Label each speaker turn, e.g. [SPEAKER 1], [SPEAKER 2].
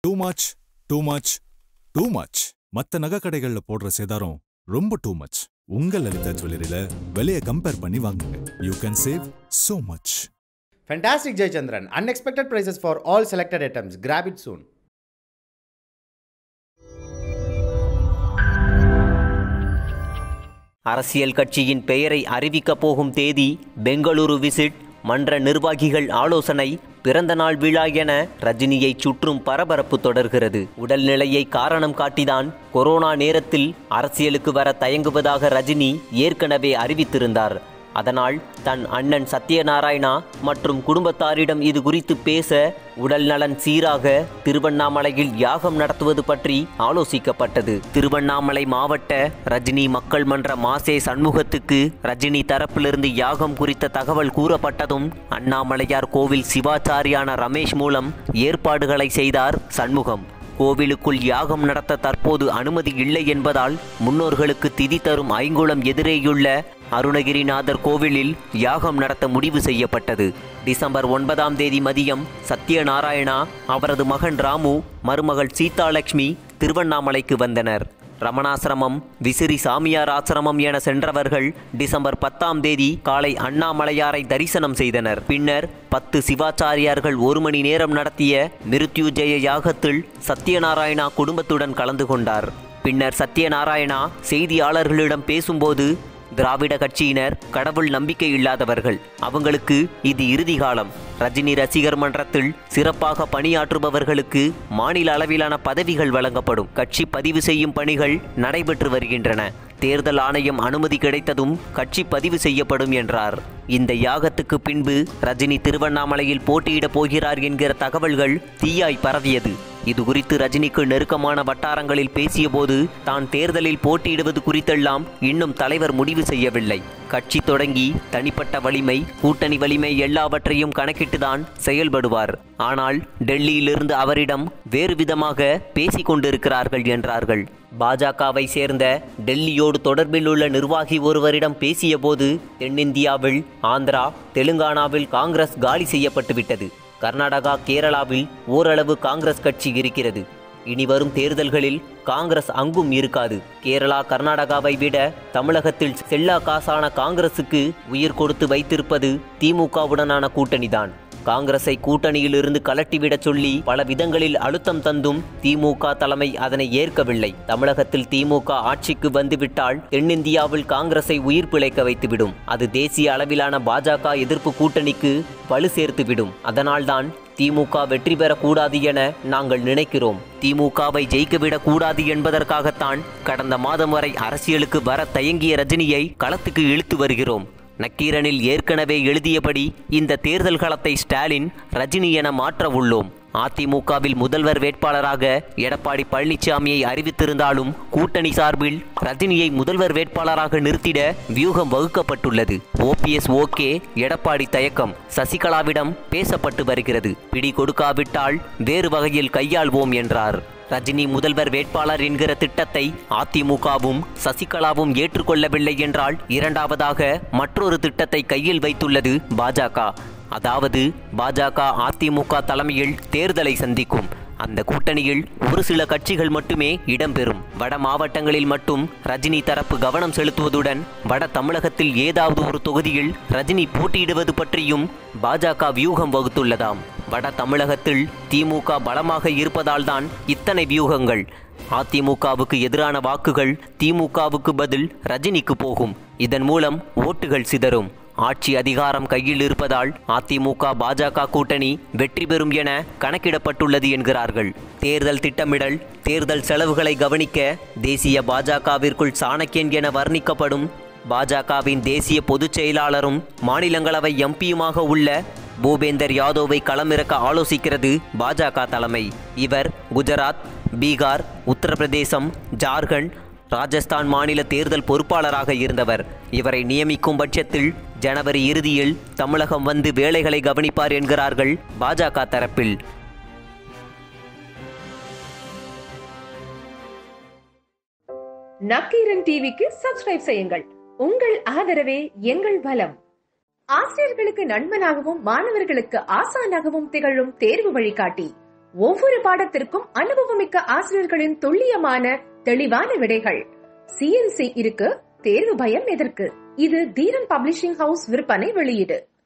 [SPEAKER 1] Two much too much too much மத்த நகை கடைகள்ல போடுற சேதாரம் ரொம்ப டூ மச் உங்க லலிதா ஜுவல்லரியில விலையை கம்பேர் பண்ணி வாங்குங்க you can save so much
[SPEAKER 2] Fantastic Jayachandran. Unexpected prices for all selected items. Grab it soon.
[SPEAKER 3] அரசியல் கட்சியின் பெயரை அறிவிக்கப் போகும் தேதி பெங்களூரு விசிட் மன்ற நிர்வாகிகள் ஆலோசனை பிறந்த நாள் விழா என ரஜினியை சுற்றும் பரபரப்பு தொடர்கிறது உடல்நிலையை காரணம் காட்டிதான் கொரோனா நேரத்தில் அரசியலுக்கு வர தயங்குவதாக ரஜினி ஏற்கனவே அறிவித்திருந்தார் அதனால் தன் அண்ணன் சத்யநாராயணா மற்றும் குடும்பத்தாரிடம் இது குறித்து பேச உடல் நலன் சீராக திருவண்ணாமலையில் யாகம் நடத்துவது பற்றி ஆலோசிக்கப்பட்டது திருவண்ணாமலை மாவட்ட ரஜினி மக்கள் மன்ற மாசே சண்முகத்துக்கு ரஜினி தரப்பிலிருந்து யாகம் குறித்த தகவல் கூறப்பட்டதும் அண்ணாமலையார் கோவில் சிவாச்சாரியான ரமேஷ் மூலம் ஏற்பாடுகளை செய்தார் சண்முகம் கோவிலுக்குள் யாகம் நடத்த தற்போது அனுமதி இல்லை என்பதால் முன்னோர்களுக்கு திதி தரும் ஐங்குளம் எதிரேயுள்ள அருணகிரிநாதர் கோவிலில் யாகம் நடத்த முடிவு செய்யப்பட்டது டிசம்பர் ஒன்பதாம் தேதி மதியம் சத்யநாராயணா அவரது மகன் ராமு மருமகள் சீதாலட்சுமி திருவண்ணாமலைக்கு வந்தனர் ரமணாசிரமம் விசிறி சாமியார் ஆசிரமம் என சென்றவர்கள் டிசம்பர் பத்தாம் தேதி காலை அண்ணாமலையாரை தரிசனம் செய்தனர் பின்னர் பத்து சிவாச்சாரியார்கள் ஒரு மணி நேரம் நடத்திய மிருத்யுஜய யாகத்தில் சத்யநாராயணா குடும்பத்துடன் கலந்து கொண்டார் பின்னர் சத்யநாராயணா செய்தியாளர்களிடம் பேசும்போது திராவிட கட்சியினர் கடவுள் நம்பிக்கை இல்லாதவர்கள் அவங்களுக்கு இது இறுதி காலம் ரஜினி ரசிகர் மன்றத்தில் சிறப்பாக பணியாற்றுபவர்களுக்கு மாநில அளவிலான பதவிகள் வழங்கப்படும் கட்சி பதிவு செய்யும் பணிகள் நடைபெற்று வருகின்றன தேர்தல் ஆணையம் அனுமதி கிடைத்ததும் கட்சி பதிவு செய்யப்படும் என்றார் இந்த யாகத்துக்கு பின்பு ரஜினி திருவண்ணாமலையில் போட்டியிடப் போகிறார் என்கிற தகவல்கள் தீயாய் பரவியது இது குறித்து ரஜினிக்கு நெருக்கமான வட்டாரங்களில் பேசியபோது தான் தேர்தலில் போட்டியிடுவது குறித்தெல்லாம் இன்னும் தலைவர் முடிவு செய்யவில்லை கட்சி தொடங்கி தனிப்பட்ட வலிமை கூட்டணி வலிமை எல்லாவற்றையும் கணக்கிட்டுதான் செயல்படுவார் ஆனால் டெல்லியிலிருந்து அவரிடம் வேறு விதமாக பேசிக் கொண்டிருக்கிறார்கள் என்றார்கள் பாஜகவை சேர்ந்த டெல்லியோடு தொடர்பில் உள்ள நிர்வாகி ஒருவரிடம் பேசியபோது தென்னிந்தியாவில் ஆந்திரா தெலுங்கானாவில் காங்கிரஸ் காலி செய்யப்பட்டுவிட்டது கர்நாடகா கேரளாவில் ஓரளவு காங்கிரஸ் கட்சி இருக்கிறது இனி வரும் தேர்தல்களில் காங்கிரஸ் அங்கும் இருக்காது கேரளா கர்நாடகாவை விட தமிழகத்தில் செல்லா காசான காங்கிரசுக்கு உயிர் கொடுத்து வைத்திருப்பது திமுகவுடனான கூட்டணிதான் காங்கிரஸை கூட்டணியிலிருந்து கலட்டிவிடச் சொல்லி பல விதங்களில் அழுத்தம் தந்தும் திமுக தலைமை அதனை ஏற்கவில்லை தமிழகத்தில் திமுக ஆட்சிக்கு வந்துவிட்டால் தென்னிந்தியாவில் காங்கிரஸை உயிர் பிழைக்க வைத்துவிடும் அது தேசிய அளவிலான பாஜக எதிர்ப்பு கூட்டணிக்கு வலு சேர்த்துவிடும் அதனால்தான் திமுக வெற்றி பெறக்கூடாது என நாங்கள் நினைக்கிறோம் திமுகவை ஜெயிக்கவிடக் கூடாது என்பதற்காகத்தான் கடந்த மாதம் வரை அரசியலுக்கு வர தயங்கிய ரஜினியை களத்துக்கு இழுத்து வருகிறோம் நக்கீரனில் ஏற்கனவே எழுதியபடி இந்த தேர்தல் களத்தை ஸ்டாலின் ரஜினி என மாற்ற உள்ளோம் அதிமுகவில் முதல்வர் வேட்பாளராக எடப்பாடி பழனிசாமியை அறிவித்திருந்தாலும் கூட்டணி சார்பில் ரஜினியை முதல்வர் வேட்பாளராக நிறுத்திட வியூகம் வகுக்கப்பட்டுள்ளது ஓபிஎஸ் ஓகே எடப்பாடி தயக்கம் சசிகலாவிடம் பேசப்பட்டு வருகிறது பிடி கொடுக்காவிட்டால் வேறு வகையில் கையாள்வோம் என்றார் ரஜினி முதல்வர் வேட்பாளர் என்கிற திட்டத்தை அதிமுகவும் சசிகலாவும் ஏற்றுக்கொள்ளவில்லை என்றால் இரண்டாவதாக மற்றொரு திட்டத்தை கையில் வைத்துள்ளது பாஜக அதாவது பாஜக அதிமுக தலைமையில் தேர்தலை சந்திக்கும் அந்த கூட்டணியில் ஒரு சில கட்சிகள் மட்டுமே இடம்பெறும் வட மாவட்டங்களில் மட்டும் ரஜினி தரப்பு கவனம் செலுத்துவதுடன் வட தமிழகத்தில் ஏதாவது ஒரு தொகுதியில் ரஜினி போட்டியிடுவது பற்றியும் பாஜக வியூகம் வகுத்துள்ளதாம் வட தமிழகத்தில் திமுக பலமாக இருப்பதால்தான் இத்தனை வியூகங்கள் அதிமுகவுக்கு எதிரான வாக்குகள் திமுகவுக்கு பதில் ரஜினிக்கு போகும் இதன் மூலம் ஓட்டுகள் சிதறும் ஆட்சி அதிகாரம் கையில் இருப்பதால் அதிமுக பாஜக கூட்டணி வெற்றி பெறும் என கணக்கிடப்பட்டுள்ளது என்கிறார்கள் தேர்தல் திட்டமிடல் தேர்தல் செலவுகளை கவனிக்க தேசிய பாஜகவிற்குள் சாணக்கியன் என வர்ணிக்கப்படும் பாஜகவின் தேசிய பொதுச் செயலாளரும் மாநிலங்களவை எம்பியுமாக உள்ள பூபேந்தர் யாதவை களமிறக்க ஆலோசிக்கிறது பாஜக தலைமை இவர் குஜராத் பீகார் உத்தரப்பிரதேசம் ஜார்க்கண்ட் ராஜஸ்தான் மாநில தேர்தல் பொறுப்பாளராக இருந்தவர் இவரை நியமிக்கும் பட்சத்தில் ஜனவரி இறுதியில் தமிழகம் வந்து வேலைகளை கவனிப்பார் என்கிறார்கள் பாஜக தரப்பில்
[SPEAKER 4] நக்கீரன் டிவிக்கு சப்ஸ்கிரைப் செய்யுங்கள் உங்கள் ஆதரவே எங்கள் பலம் ஆசிரியர்களுக்கு நண்பனாகவும் மாணவர்களுக்கு ஆசானாகவும் திகழும் தேர்வு வழிகாட்டி ஒவ்வொரு பாடத்திற்கும் அனுபவமிக்க ஆசிரியர்களின் துல்லியமான தெளிவான விடைகள் சிஎன்சி இருக்கு தேர்வு பயம் எதற்கு இது தீரன் பப்ளிஷிங் ஹவுஸ் விற்பனை வெளியீடு